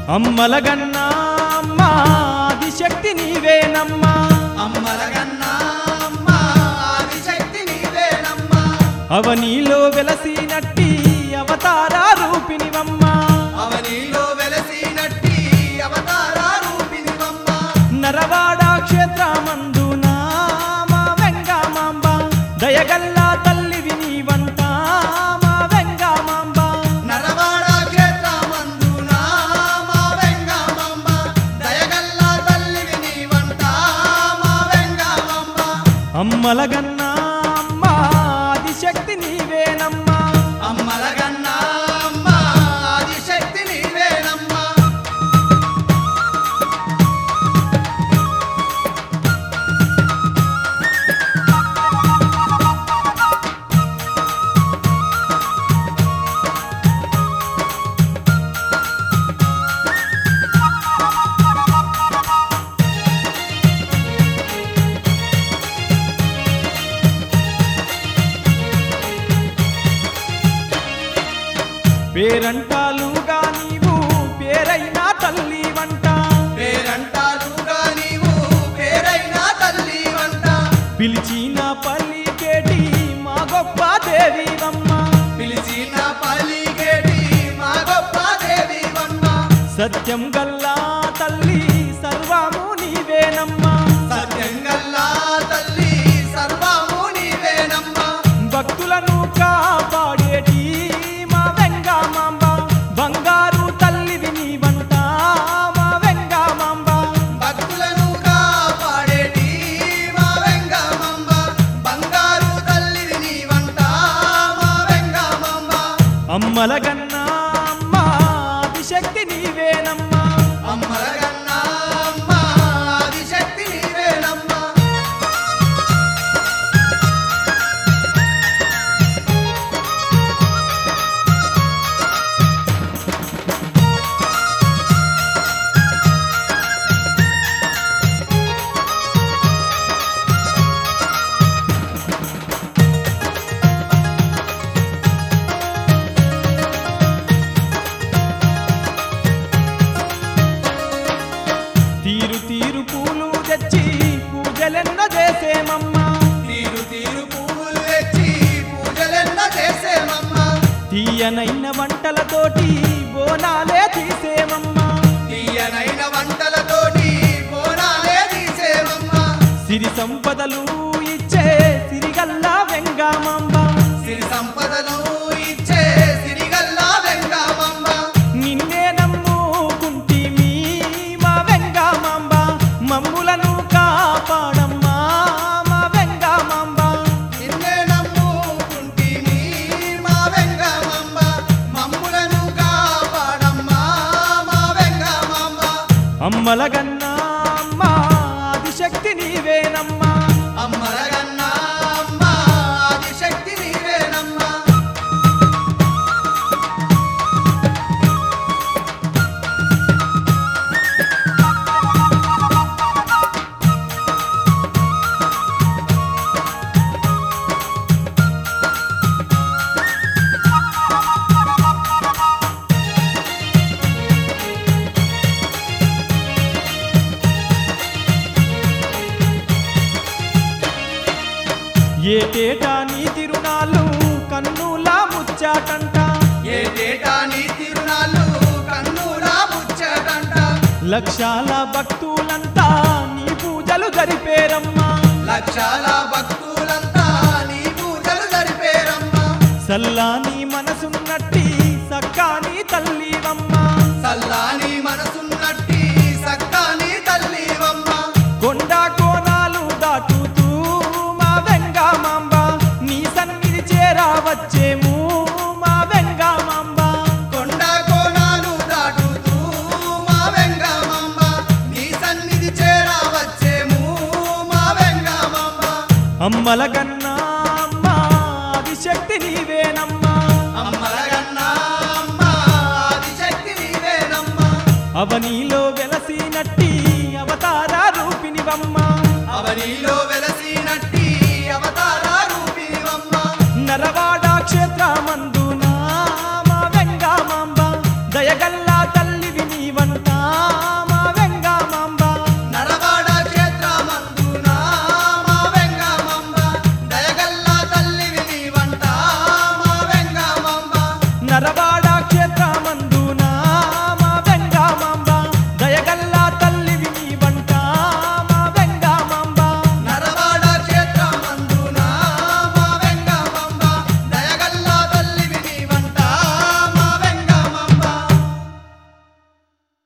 అమ్మలగన్నా అమ్మ ఆదిశక్తి నీవేనమ్మా అమ్మలగన్నా అమ్మ ఆదిశక్తి నీవేనమ్మా అవనీలో వెలసినట్టి అవతార రూపినివమ్మా అవనిలో వెలసినట్టి అవతార రూపినివమ్మ నరవాడ క్షేత్రమందున మా వెంగమాంబ దయగల్లా తల్లివి నీవంట మా వెంగమాంబ నరవాడ క్షేత్రమందున మా వెంగమాంబ దయగల్ల తల్లివి నీవంట మా వెంగమాంబ అమ్మలగన్నా అమ్మ ఆదిశక్తి నీవేనమ్మా అమ్మలగన్నా అమ్మ ఆదిశక్తి నీవేనమ్మా పేరంటాలుగా నీవు పేరైన తల్లి వంట పేరంటాలుగా నీవు పేరైన తల్లి వంట పిలిచిన పల్లికేటి మా గొప్ప దేవివమ్మ పిలిచిన పలిగేటి మా గొప్ప దేవివమ్మ సత్యం గల్లా తల్లి సర్వము నీవేనమ్మా సత్యంగల్లా తల్లి సర్వము నీవేనమ్మా భక్తులను కాపాడేటి మా వెంగమాంబ బంగారు తల్లివి నీవంట మా వెంగమాంబ భక్తులను కాపాడేటి మా వెంగమాంబ బంగారు తల్లివి నీవంట మా వెంగమాంబ అమ్మలగన్నా అమ్మ ఆదిశక్తి నీవేనమ్మా అమ్మలగన్నా అమ్మ ఆదిశక్తి నీవేనమ్మా తీరు తీరు పూలు తెచ్చి పూజలెన్న చేసేమమ్మా తీరు తీరు పువ్వులు తెచ్చి పూజలెన్న చేసేమమ్మా తీయనైన వంటలతోటి బోనాలే తీసేమమ్మా తీయనైన వంటలతోటి బోనాలే తీసేమమ్మా సిరి సంపదలు ఇచ్చే సిరిగల్లా వెంగమాంబ సిరి సంపదలు ఇచ్చే సిరిగల్లా వెంగమాంబ నిన్నే నమ్ముకుంటిమి మా వెంగమాంబ మమ్ములను కాపాడమ్మా మా వెంగమాంబ నిన్నే నమ్ముకుంటిని మా వెంగమాంబ మమ్ములను కాపాడమ్మా మా వెంగమాంబ అమ్మలగన్నా అమ్మ ఆదిశక్తి నీవేనమ్మా అమ్మలగన్నా అమ్మ ఆదిశక్తి నీవేనమ్మా ఏటేటా నీ తిరునాళ్ళు కన్నులా ముచ్చాటంట ఏటేటా నీ తిరునాళ్ళు కన్నులా ముచ్చటంట లక్షాల భక్తులంతా నీ పూజలు జరిపేరమ్మా లక్షల భక్తులంతా నీ పూజలు జరిపేరమ్మా సల్లాని మనసున్నట్టి సక్కాని తల్లివమ్మా సల్లాని మనసున్నట్టి సక్కాని తల్లివమ్మ కొండ కోనాలు దాటుతూ మా వెంగమాంబ నీ సన్నిధి చేరావచ్చేము మా వెంగమాంబ కొండ కోణాలు దాటుతూ మా వెంగమాంబ నీ సన్నిధి చేరావచ్చేము మా వెంగమాంబ అమ్మలగన్నా అమ్మ ఆదిశక్తి నీవేనమ్మా అమ్మలగన్నా అమ్మ ఆదిశక్తి నీవేనమ్మా అవనీలో వెలసినట్టి అవతార రూపినివమ్మా అవనిలో వెలసినట్టి అవతార రూపినివమ్మ నరవాడ క్షేత్రమందు